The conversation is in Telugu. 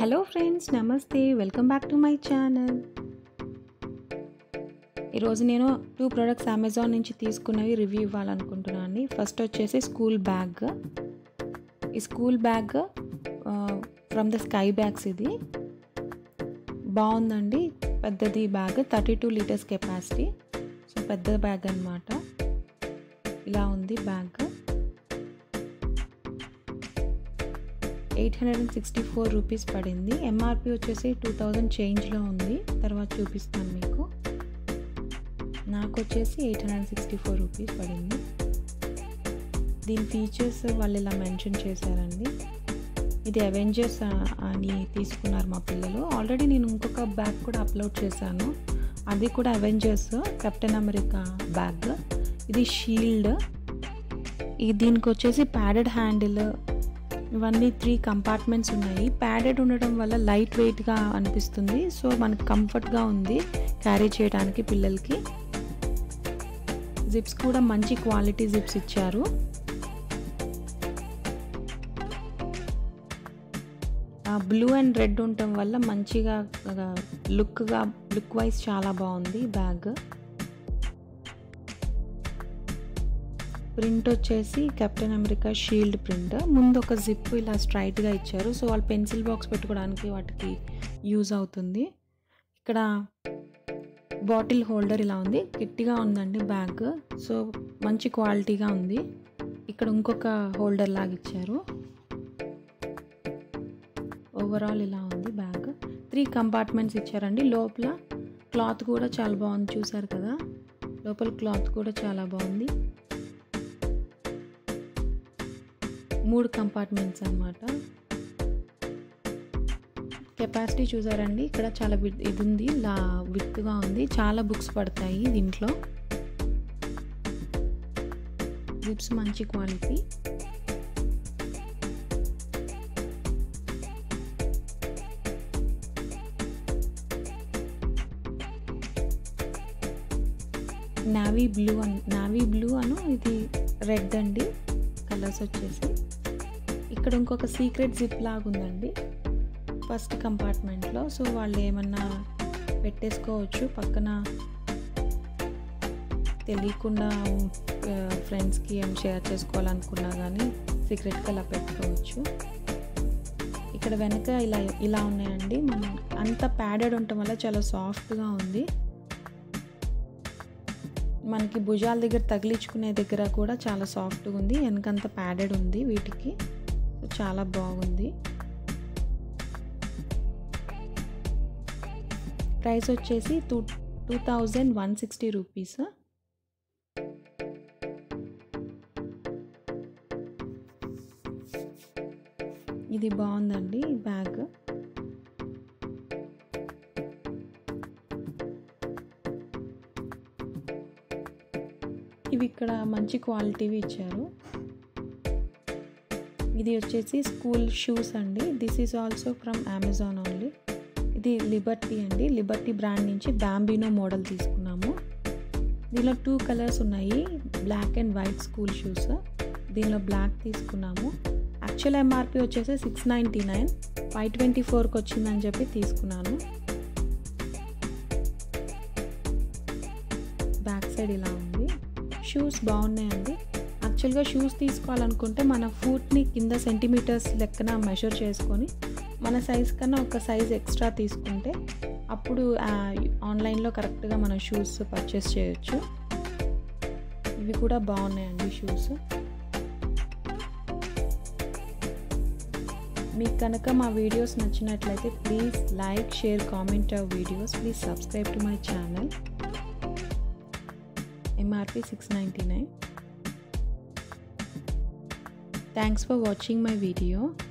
హలో ఫ్రెండ్స్ నమస్తే welcome back to my channel ఈరోజు నేను టూ ప్రొడక్ట్స్ అమెజాన్ నుంచి తీసుకున్నవి రివ్యూ ఇవ్వాలనుకుంటున్నాను అండి ఫస్ట్ వచ్చేసి స్కూల్ బ్యాగ్ ఈ school bag from the Sky bags ఇది బాగుందండి పెద్దది bag thirty two litres capacity so పెద్ద బ్యాగ్ అనమాట ఇలా ఉంది bag eight hundred and sixty four rupees పడింది ఎంఆర్పి వచ్చేసి టూ థౌజండ్ చేంజ్లో ఉంది తర్వాత చూపిస్తాను మీకు నాకు వచ్చేసి eight hundred and sixty four rupees పడింది దీని ఫీచర్స్ వాళ్ళు ఇలా మెన్షన్ చేశారండి ఇది అవెంజర్స్ అని తీసుకున్నారు మా పిల్లలు ఆల్రెడీ నేను ఇంకొక బ్యాగ్ కూడా అప్లోడ్ చేశాను అది కూడా అవెంజర్స్ కెప్టెన్ అమెరికా బ్యాగ్ ఇది షీల్డ్ ఈ దీనికి వచ్చేసి ప్యాడెడ్ హ్యాండిల్ ఇవన్నీ త్రీ కంపార్ట్మెంట్స్ ఉన్నాయి ప్యాడెడ్ ఉండడం వల్ల లైట్ వెయిట్గా అనిపిస్తుంది సో మనకు కంఫర్ట్గా ఉంది క్యారీ చేయడానికి పిల్లలకి జిప్స్ కూడా మంచి క్వాలిటీ జిప్స్ ఇచ్చారు బ్లూ అండ్ రెడ్ ఉండటం వల్ల మంచిగా లుక్గా లుక్ వైజ్ చాలా బాగుంది బ్యాగ్ ప్రింట్ వచ్చేసి కెప్టెన్ అమెరికా షీల్డ్ ప్రింట్ ముందు ఒక జిప్ ఇలా స్ట్రైట్గా ఇచ్చారు సో వాళ్ళు పెన్సిల్ బాక్స్ పెట్టుకోవడానికి వాటికి యూజ్ అవుతుంది ఇక్కడ బాటిల్ హోల్డర్ ఇలా ఉంది గట్టిగా ఉందండి బ్యాగ్ సో మంచి క్వాలిటీగా ఉంది ఇక్కడ ఇంకొక హోల్డర్ లాగా ఇచ్చారు ఓవరాల్ ఇలా ఉంది బ్యాగ్ త్రీ కంపార్ట్మెంట్స్ ఇచ్చారండి లోపల క్లాత్ కూడా చాలా బాగుంది చూసారు కదా లోపల క్లాత్ కూడా చాలా బాగుంది మూడు కంపార్ట్మెంట్స్ అనమాట కెపాసిటీ చూసారండి ఇక్కడ చాలా ఇది ఉంది లా విత్గా ఉంది చాలా బుక్స్ పడతాయి దీంట్లో జిప్స్ మంచి quality navy blue and navy blue అను ఇది రెడ్ అండి కలర్స్ వచ్చేసి ఇక్కడ ఇంకొక సీక్రెట్ జిప్ లాగా ఉందండి ఫస్ట్ కంపార్ట్మెంట్లో సో వాళ్ళు ఏమన్నా పెట్టేసుకోవచ్చు పక్కన తెలియకుండా ఫ్రెండ్స్కి ఏం షేర్ చేసుకోవాలనుకున్నా కానీ సీక్రెట్గా అలా పెట్టుకోవచ్చు ఇక్కడ వెనక ఇలా ఇలా ఉన్నాయండి మనం అంత ప్యాడెడ్ ఉండటం వల్ల చాలా సాఫ్ట్గా ఉంది మనకి భుజాల దగ్గర తగిలించుకునే దగ్గర కూడా చాలా సాఫ్ట్గా ఉంది వెనకంత ప్యాడెడ్ ఉంది వీటికి చాలా బాగుంది ప్రైస్ వచ్చేసి two two thousand one sixty rupees ఇది బాగుందండి బ్యాగ్ ఇవి ఇక్కడ మంచి క్వాలిటీవి ఇచ్చారు ఇది వచ్చేసి స్కూల్ షూస్ అండి this is also from Amazon only ఇది లిబర్టీ అండి లిబర్టీ బ్రాండ్ నుంచి బ్యాంబినో మోడల్ తీసుకున్నాము దీనిలో టూ కలర్స్ ఉన్నాయి black and white school shoes దీనిలో బ్లాక్ తీసుకున్నాము యాక్చువల్ ఎంఆర్పి వచ్చేసి six ninety nine five twenty ఫోర్కి వచ్చిందని చెప్పి తీసుకున్నాను బ్యాక్ సైడ్ ఇలా ఉంది షూస్ బాగున్నాయండి యాక్చువల్గా షూస్ తీసుకోవాలనుకుంటే మన ఫూట్ని కింద సెంటీమీటర్స్ లెక్కన మెషర్ చేసుకొని మన సైజ్ కన్నా ఒక సైజ్ ఎక్స్ట్రా తీసుకుంటే అప్పుడు ఆన్లైన్లో కరెక్ట్గా మన షూస్ పర్చేస్ చేయొచ్చు ఇవి కూడా బాగున్నాయండి షూస్ మీకు కనుక మా వీడియోస్ నచ్చినట్లయితే please like share comment our videos please subscribe to my channel MRP six ninety nine thanks for watching my video